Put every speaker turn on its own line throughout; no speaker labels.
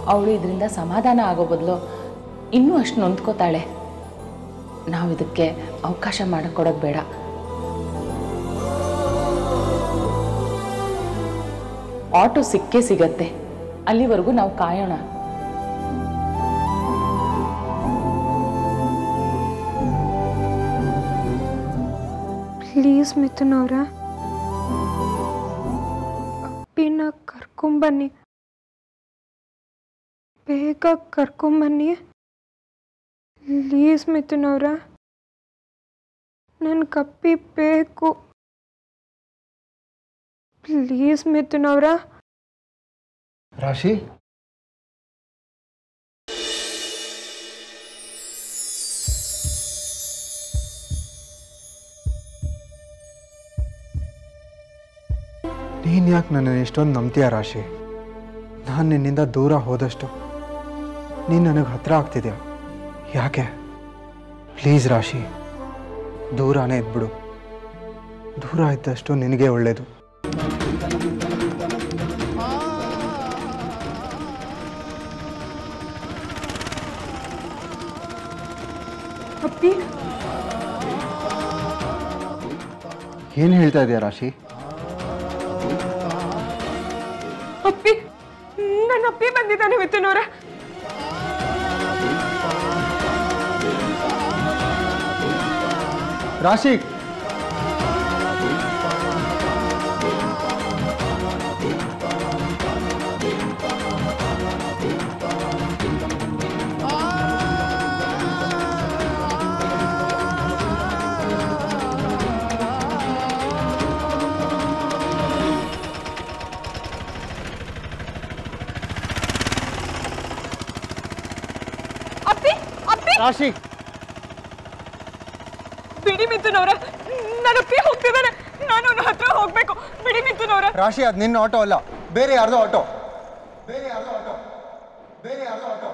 ಅವಳು ಇದರಿಂದ ಸಮಾಧಾನ ಆಗೋ ಬದಲು ಇನ್ನೂ ಅಷ್ಟು ನೊಂದ್ಕೋತಾಳೆ ನಾವು ಇದಕ್ಕೆ ಅವಕಾಶ ಮಾಡಿಕೊಡೋದು ಬೇಡ ಆಟೋ ಸಿಕ್ಕೇ ಸಿಗತ್ತೆ ಅಲ್ಲಿವರೆಗೂ ನಾವು ಕಾಯೋಣ
ಪ್ಲೀಸ್ ಮಿಥುನ್ ಅವರ ಅಪ್ಪಿನ ಕರ್ಕೊಂಬನ್ನಿ ಬೇಗ ಕರ್ಕೊಂಬನ್ನಿ ಪ್ಲೀಸ್ ಮಿಥುನ್ ಅವರ ನನ್ನ ಕಪ್ಪಿ ಬೇಕು ಪ್ಲೀಸ್ ಮಿಥುನ್ ಅವರ
ರಾಶಿ ನೀನು ಯಾಕೆ ನನ್ನ ಎಷ್ಟೊಂದು ನಂಬ್ತೀಯ ರಾಶಿ ನಾನು ನಿನ್ನಿಂದ ದೂರ ಹೋದಷ್ಟು ನೀನು ನನಗೆ ಹತ್ರ ಆಗ್ತಿದ್ಯಾ ಯಾಕೆ ಪ್ಲೀಸ್ ರಾಶಿ ದೂರನೇ ಇದ್ಬಿಡು ದೂರ ಇದ್ದಷ್ಟು ನಿನಗೆ ಒಳ್ಳೆಯದು
ಅಪ್ಪಿ
ಏನು ಹೇಳ್ತಾ ಇದೆಯಾ ರಾಶಿ
ಅಪ್ಪಿ ನನ್ನ ಅಪ್ಪಿ ಬಂದಿದ್ದಾನೆ ಮಿಥುನ್ ಅವರ
ರಾಶಿ
ಅಪ್ಪಿ ಅಪ್ಪಿ
ರಾಶಿ
ಬಿಡಿ ಮಿಥುನ್ ಅವರ ನನ್ನ ಅಪ್ಪಿ ಹೋಗ್ತಿದ್ದಾನೆ ನಾನು ಅವನ ಹತ್ರ ಹೋಗ್ಬೇಕು ಬಿಡಿ ಮಿಥುನ್ ಅವರ
ರಾಶಿ ಅದು ನಿನ್ನ ಆಟೋ ಅಲ್ಲ ಬೇರೆ ಯಾರ್ದೋ ಆಟೋ ಬೇರೆ ಯಾರ್ದೋ ಆಟೋ ಬೇರೆ ಯಾರ್ದೋ ಆಟೋ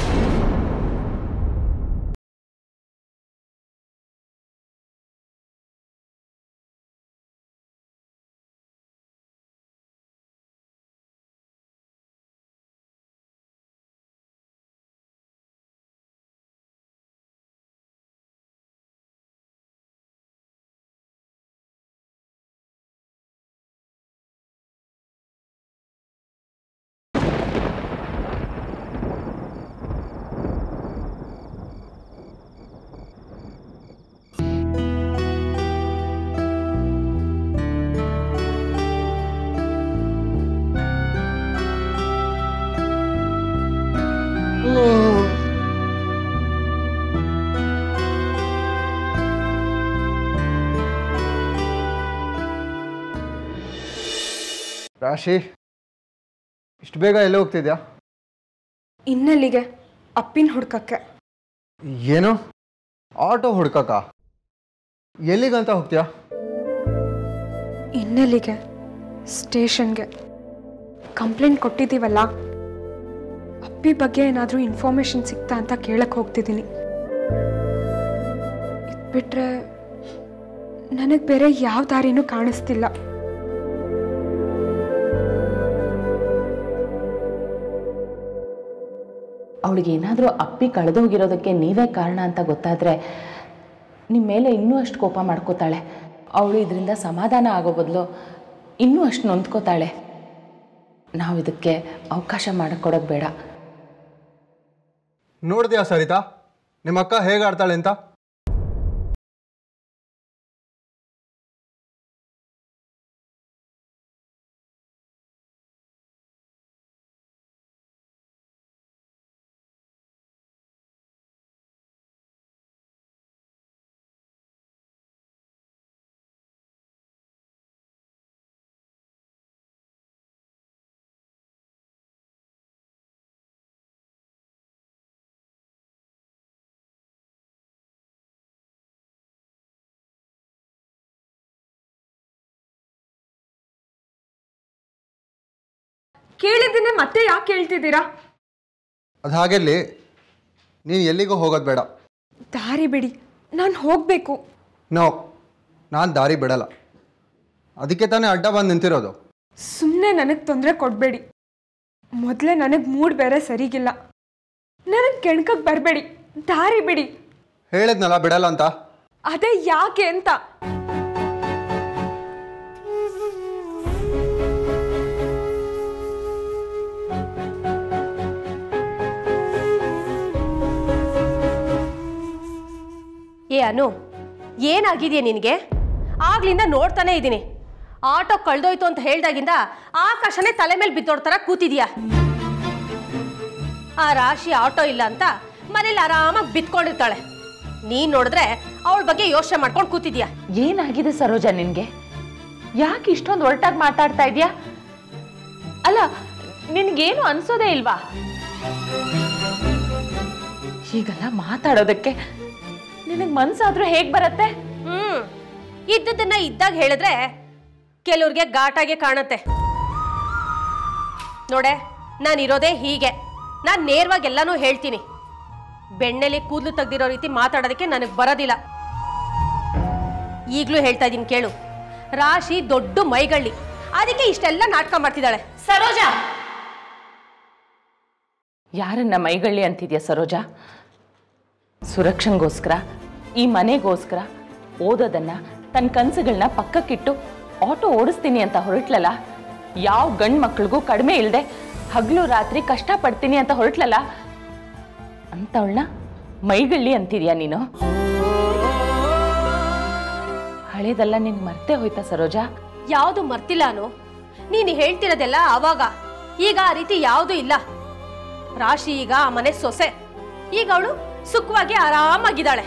ರಾಶಿ ಇಷ್ಟು ಬೇಗ ಎಲ್ಲಿ ಹೋಗ್ತಿದ್ಯಾ
ಇನ್ನಲ್ಲಿಗೆ ಅಪ್ಪಿನ ಹುಡ್ಕಕ್ಕೆ
ಏನು ಆಟೋ ಹುಡ್ಕಕ್ಕ ಎಲ್ಲಿಗಂತ ಹೋಗ್ತೀಯಾ
ಇನ್ನಲ್ಲಿಗೆ ಸ್ಟೇಷನ್ಗೆ ಕಂಪ್ಲೇಂಟ್ ಕೊಟ್ಟಿದ್ದೀವಲ್ಲ ಅಪ್ಪಿ ಬಗ್ಗೆ ಏನಾದರೂ ಇನ್ಫಾರ್ಮೇಷನ್ ಸಿಗ್ತಾ ಅಂತ ಕೇಳಕ್ಕೆ ಹೋಗ್ತಿದ್ದೀನಿ ಇದು ಬಿಟ್ಟರೆ ನನಗೆ ಬೇರೆ ಯಾವ ದಾರಿನೂ ಕಾಣಿಸ್ತಿಲ್ಲ
ಅವಳಿಗೆ ಏನಾದರೂ ಅಪ್ಪಿ ಕಳೆದೋಗಿರೋದಕ್ಕೆ ನೀವೇ ಕಾರಣ ಅಂತ ಗೊತ್ತಾದರೆ ನಿಮ್ಮ ಮೇಲೆ ಇನ್ನೂ ಅಷ್ಟು ಕೋಪ ಮಾಡ್ಕೋತಾಳೆ ಅವಳು ಇದರಿಂದ ಸಮಾಧಾನ ಆಗೋ ಬದಲು ಇನ್ನೂ ಅಷ್ಟು ನೊಂದ್ಕೋತಾಳೆ ನಾವು ಇದಕ್ಕೆ ಅವಕಾಶ ಮಾಡಿಕೊಡೋದು ಬೇಡ
ನೋಡಿದ್ಯಾ ಸರಿತಾ ನಿಮ್ಮ ಅಕ್ಕ ಹೇಗೆ ಆಡ್ತಾಳೆ ಅಂತ
ಕೇಳಿದ್ದನ್ನೇ ಮತ್ತೆ ಯಾಕೆ ಕೇಳ್ತಿದ್ದೀರಾ
ಅದು ಹಾಗೆಲ್ಲಿ ನೀನು ಎಲ್ಲಿಗೂ ಹೋಗೋದು ಬೇಡ
ದಾರಿ ಬಿಡಿ ನಾನು ಹೋಗಬೇಕು
ನೋ ನಾನು ದಾರಿ ಬಿಡಲ್ಲ ಅದಕ್ಕೆ ತಾನೇ ಅಡ್ಡ ಬಂದು ನಿಂತಿರೋದು
ಸುಮ್ಮನೆ ನನಗೆ ತೊಂದರೆ ಕೊಡಬೇಡಿ ಮೊದಲೇ ನನಗೆ ಮೂಡ್ ಬೇರೆ ಸರಿಗಿಲ್ಲ ನನಗೆ ಕೆಣ್ಕಕ್ಕೆ ಬರಬೇಡಿ ದಾರಿ ಬಿಡಿ
ಹೇಳಿದ್ನಲ್ಲ ಬಿಡಲ್ಲ ಅಂತ
ಅದೇ ಯಾಕೆ ಅಂತ
ಏ ಅನು ಏನಾಗಿದೆಯಾ ನಿನಗೆ ಆಗ್ಲಿಂದ ನೋಡ್ತಾನೆ ಇದ್ದೀನಿ ಆಟೋ ಕಳ್ದೋಯ್ತು ಅಂತ ಹೇಳ್ದಾಗಿಂದ ಆಕಾಶನೇ ತಲೆ ಮೇಲೆ ಬಿದ್ದೋಡ್ತಾರ ಕೂತಿದ್ಯಾ ಆ ರಾಶಿ ಆಟೋ ಇಲ್ಲ ಅಂತ ಮನೇಲಿ ಆರಾಮಾಗಿ ಬಿತ್ಕೊಂಡಿರ್ತಾಳೆ ನೀನ್ ನೋಡಿದ್ರೆ ಅವಳ ಬಗ್ಗೆ ಯೋಚನೆ ಮಾಡ್ಕೊಂಡು ಕೂತಿದ್ಯಾ
ಏನಾಗಿದೆ ಸರೋಜ ನಿನ್ಗೆ ಯಾಕೆ ಇಷ್ಟೊಂದು ಒರಟಾಗಿ ಮಾತಾಡ್ತಾ ಇದೀಯಾ ಅಲ್ಲ ನಿನ್ಗೇನು ಅನ್ಸೋದೇ ಇಲ್ವಾ ಹೀಗೆಲ್ಲ ಮಾತಾಡೋದಕ್ಕೆ ನಿನಗೆ ಮನ್ಸಾದ್ರೂ ಹೇಗ್ ಬರತ್ತೆ
ಹ್ಮ್ ಇದ್ದದನ್ನ ಇದ್ದಾಗ ಹೇಳಿದ್ರೆ ಕೆಲವ್ರಿಗೆ ಘಾಟಾಗೆ ಕಾಣತ್ತೆ ನೋಡೆ ನಾನು ಇರೋದೇ ಹೀಗೆ ನಾನು ನೇರವಾಗಿ ಎಲ್ಲಾನು ಹೇಳ್ತೀನಿ ಬೆಣ್ಣೆಲಿ ಕೂದಲು ತೆಗ್ದಿರೋ ರೀತಿ ಮಾತಾಡೋದಕ್ಕೆ ನನಗೆ ಬರೋದಿಲ್ಲ ಈಗಲೂ ಹೇಳ್ತಾ ಇದ್ದೀನಿ ಕೇಳು ರಾಶಿ ದೊಡ್ಡ ಮೈಗಳ್ಳಿ ಅದಕ್ಕೆ ಇಷ್ಟೆಲ್ಲ ನಾಟಕ ಮಾಡ್ತಿದ್ದಾಳೆ ಸರೋಜಾ
ಯಾರನ್ನ ಮೈಗಳ್ಳಿ ಅಂತಿದ್ಯಾ ಸರೋಜ ಸುರಕ್ಷಂಗೋಸ್ಕರ ಈ ಮನೆಗೋಸ್ಕರ ಓದೋದನ್ನ ತನ್ನ ಕನಸುಗಳನ್ನ ಪಕ್ಕಕ್ಕಿಟ್ಟು ಆಟೋ ಓಡಿಸ್ತೀನಿ ಅಂತ ಹೊರಟ್ಲಲ್ಲ ಯಾವ ಗಂಡು ಮಕ್ಳಿಗೂ ಕಡಿಮೆ ಇಲ್ಲದೆ ಹಗಲು ರಾತ್ರಿ ಕಷ್ಟಪಡ್ತೀನಿ ಅಂತ ಹೊರಟ್ಲಲ್ಲ ಅಂತವಳನ್ನ ಮೈಗಳ್ಳಿ ಅಂತಿದ್ಯಾ ನೀನು ಹಳೇದೆಲ್ಲ ನಿನ್ಗೆ ಮರ್ತೇ ಹೋಯ್ತಾ ಸರೋಜಾ
ಯಾವುದು ಮರ್ತಿಲ್ಲ ಅನು ನೀನು ಹೇಳ್ತಿರೋದೆಲ್ಲ ಅವಾಗ ಈಗ ಆ ರೀತಿ ಯಾವುದೂ ಇಲ್ಲ ರಾಶಿ ಈಗ ಆ ಮನೆ ಸೊಸೆ ಈಗ ಅವಳು ಸುಖವಾಗಿ ಆರಾಮಾಗಿದ್ದಾಳೆ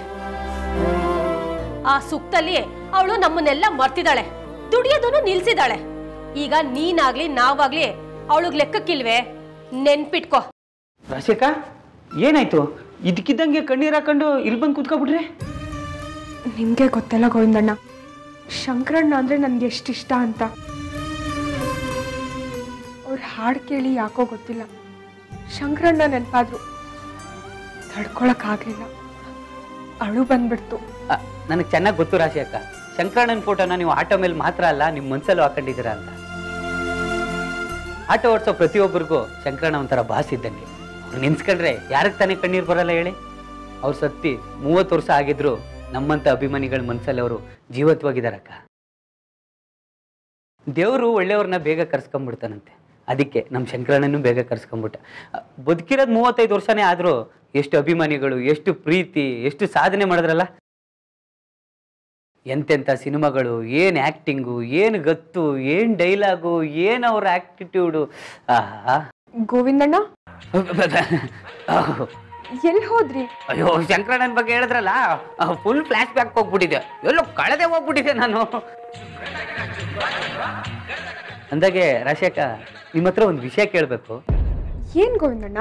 ಆ ಸುಖದಲ್ಲಿ ಅವಳು ನಮ್ಮನ್ನೆಲ್ಲ ಮರ್ತಿದ್ದಾಳೆ ದುಡಿಯೋದನ್ನು ನಿಲ್ಸಿದಾಳೆ ಈಗ ನೀನಾಗ್ಲಿ ನಾವಾಗ್ಲಿ ಅವಳಿಗೆ ಲೆಕ್ಕಕ್ಕಿಲ್ವೇ ನೆನ್ಪಿಟ್ಕೋ
ರಾಶಿಕ ಏನಾಯ್ತು ಇದಕ್ಕಿದ್ದಂಗೆ ಕಣ್ಣೀರು ಹಾಕೊಂಡು ಇಲ್ಲಿ ಬಂದು ಕೂತ್ಕೊಬಿಟ್ರಿ
ನಿಮಗೆ ಗೊತ್ತಲ್ಲ ಗೋವಿಂದಣ್ಣ ಶಂಕರಣ್ಣ ಅಂದರೆ ನನಗೆ ಎಷ್ಟು ಇಷ್ಟ ಅಂತ ಅವ್ರ ಹಾಡು ಕೇಳಿ ಯಾಕೋ ಗೊತ್ತಿಲ್ಲ ಶಂಕರಣ್ಣ ನೆನಪಾದ್ರು ತಡ್ಕೊಳಕ್ಕಾಗಲಿಲ್ಲ ಅಳು ಬಂದ್ಬಿಡ್ತು
ನನಗೆ ಚೆನ್ನಾಗಿ ಗೊತ್ತು ರಾಶಿ ಅಕ್ಕ ಶಂಕರಣ್ಣನ ಫೋಟೋನ ನೀವು ಆಟೋ ಮೇಲೆ ಮಾತ್ರ ಅಲ್ಲ ನಿಮ್ಮ ಮನ್ಸಲ್ಲೂ ಹಾಕೊಂಡಿದ್ದೀರಾ ಅಂತ ಆಟೋ ಓಡಿಸೋ ಪ್ರತಿಯೊಬ್ಬರಿಗೂ ಶಂಕರಣ್ಣ ಒಂಥರ ಬಾಸ್ ಇದ್ದಂಗೆ ಅವ್ರು ನಿನ್ಸ್ಕೊಂಡ್ರೆ ಯಾರಿಗೆ ತಾನೇ ಕಣ್ಣೀರು ಬರಲ್ಲ ಹೇಳಿ ಅವ್ರು ಸತ್ತಿ ಮೂವತ್ತು ವರ್ಷ ಆಗಿದ್ರು ನಮ್ಮಂತ ಅಭಿಮಾನಿಗಳ ಮನ್ಸಲ್ಲಿ ಅವರು ಜೀವತ್ವಾಗಿದಾರಕ್ಕ ದೇವರು ಒಳ್ಳೆಯವ್ರನ್ನ ಬೇಗ ಕರ್ಸ್ಕೊಂಡ್ಬಿಡ್ತಾನಂತೆ ಅದಕ್ಕೆ ನಮ್ಮ ಶಂಕರಣ್ಣನೂ ಬೇಗ ಕರ್ಸ್ಕೊಂಡ್ಬಿಟ್ಟ ಅ, ಬದುಕಿರೋದು ಮೂವತ್ತೈದು ವರ್ಷನೇ ಆದರೂ ಎಷ್ಟು ಅಭಿಮಾನಿಗಳು ಎಷ್ಟು ಪ್ರೀತಿ ಎಷ್ಟು ಸಾಧನೆ ಮಾಡಿದ್ರಲ್ಲ ಎಂತೆಂಥ ಸಿನಿಮಾಗಳು ಏನು ಆ್ಯಕ್ಟಿಂಗು ಏನು ಗತ್ತು ಏನು ಡೈಲಾಗು ಏನು ಅವ್ರ ಆ್ಯಕ್ಟಿಟ್ಯೂಡು ಆಹಾ
ಗೋವಿಂದಣ್ಣ ಎಲ್ಲಿ ಹೋದ್ರಿ
ಅಯ್ಯೋ ಶಂಕರಣ್ಣನ ಬಗ್ಗೆ ಹೇಳಿದ್ರಲ್ಲ ಫುಲ್ ಫ್ಲಾಶ್ ಬ್ಯಾಕ್ ಹೋಗ್ಬಿಟ್ಟಿದೆ ಎಲ್ಲೋ ಕಳೆದೇ ಹೋಗ್ಬಿಟ್ಟಿದೆ ನಾನು ಅಂದಾಗೆ ರಾಶೇಕ ನಿಮ್ಮ ಹತ್ರ ಒಂದು ವಿಷಯ ಕೇಳಬೇಕು
ಏನ್ ಗೋವಿಂದಣ್ಣ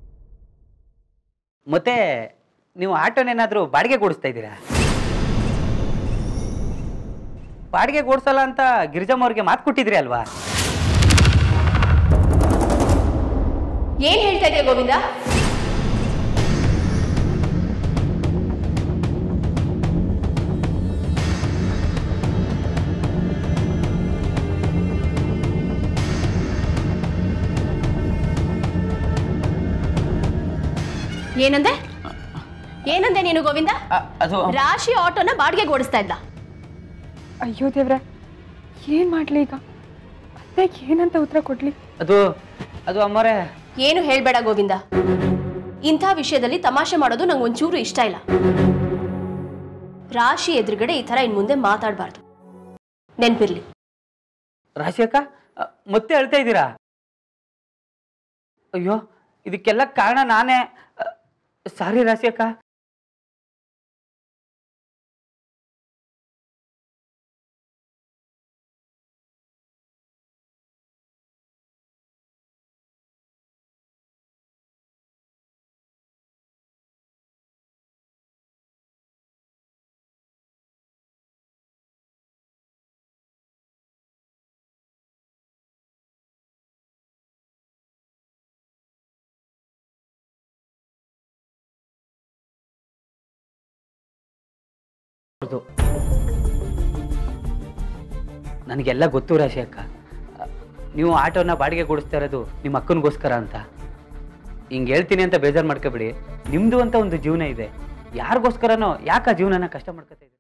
ಮತ್ತೆ ನೀವು ಆಟೋನೇನಾದರೂ ಬಾಡಿಗೆ ಕೊಡಿಸ್ತಾ ಇದ್ದೀರಾ ಬಾಡಿಗೆ ಕೊಡ್ಸಲ್ಲ ಅಂತ ಗಿರಿಜಮ್ಮ ಅವ್ರಿಗೆ ಮಾತು ಕೊಟ್ಟಿದ್ರಿ ಅಲ್ವಾ
ಏನ್ ಹೇಳ್ತಾ ಇದೆಯಾ ಗೋವಿಂದ ಏನಂದೆ ಏನಂದೆ ನೀನು ಗೋವಿಂದ
ಅದು
ರಾಶಿ ಆಟೋನ ಬಾಡಿಗೆ ಓಡಿಸ್ತಾ ಇದ್ದ
ಅಯ್ಯೋ ದೇವ್ರೆ ಏನ್ ಮಾಡ್ಲಿ ಈಗ ಅತ್ತೆ ಏನಂತ ಉತ್ತರ ಕೊಡ್ಲಿ
ಅದು ಅದು ಅಮ್ಮರೇ
ಏನು ಹೇಳ್ಬೇಡ ಗೋವಿಂದ ಇಂಥ ವಿಷಯದಲ್ಲಿ ತಮಾಷೆ ಮಾಡೋದು ನಂಗೆ ಒಂಚೂರು ಇಷ್ಟ ಇಲ್ಲ ರಾಶಿ ಎದುರುಗಡೆ ಈ ಥರ ಇನ್ ಮುಂದೆ ಮಾತಾಡಬಾರ್ದು ನೆನ್ಪಿರ್ಲಿ
ರಾಶಿಯಕ್ಕ ಅ, ಮತ್ತೆ ಹೇಳ್ತಾ ಇದ್ದೀರಾ ಅಯ್ಯೋ ಇದಕ್ಕೆಲ್ಲ ಕಾರಣ ನಾನೇ ಸಾರಿ ರಾಶಿಯಕ್ಕ ಹೌದು ನನಗೆಲ್ಲ ಗೊತ್ತು ರಾಶಿ ಅಕ್ಕ ನೀವು ಆಟೋನ ಬಾಡಿಗೆ ಕೊಡಿಸ್ತಾ ಇರೋದು ನಿಮ್ಮ ಅಕ್ಕನಿಗೋಸ್ಕರ ಅಂತ ಹಿಂಗೆ ಹೇಳ್ತೀನಿ ಅಂತ ಬೇಜಾರು ಮಾಡ್ಕೋಬೇಡಿ ನಿಮ್ಮದು ಅಂತ ಒಂದು ಜೀವನ ಇದೆ ಯಾರಿಗೋಸ್ಕರನೋ ಯಾಕೆ ಆ ಜೀವನನ ಕಷ್ಟ ಮಾಡ್ಕೊತಾ ಇದ್ದೀರಿ